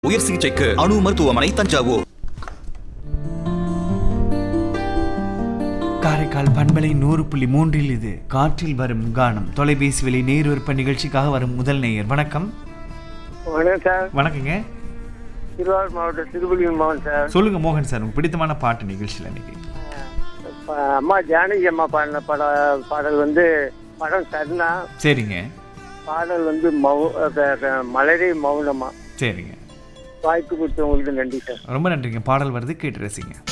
உயர் சிகிச்சைக்கு அணு மருத்துவமனை தஞ்சாவூர் காரைக்கால் பண்பலை நூறு புள்ளி மூன்றில் இது காற்றில் வரும் கானம் தொலைபேசி வழி நேர் விற்ப நிகழ்ச்சிக்காக வரும் முதல் நேயர் வணக்கம் வணக்கம் சார் வணக்கங்க திருவாரூர் மாவட்டம் திருப்பதியூர் மாவட்டம் சார் சொல்லுங்க மோகன் சார் உங்க பிடித்தமான பாட்டு நிகழ்ச்சியில் இன்னைக்கு இப்ப அம்மா ஜானகி அம்மா பாடின பட பாடல் வந்து படம் சர்ணா சரிங்க பாடல் வந்து மௌ அஹ் அஹ் மலரே மௌனமா சரிங்க வாய்ப்பு கொடுத்தவங்களுக்கு நன்றி சார் ரொம்ப நன்றிங்க பாடல் வருது கேட்டு ரசிங்க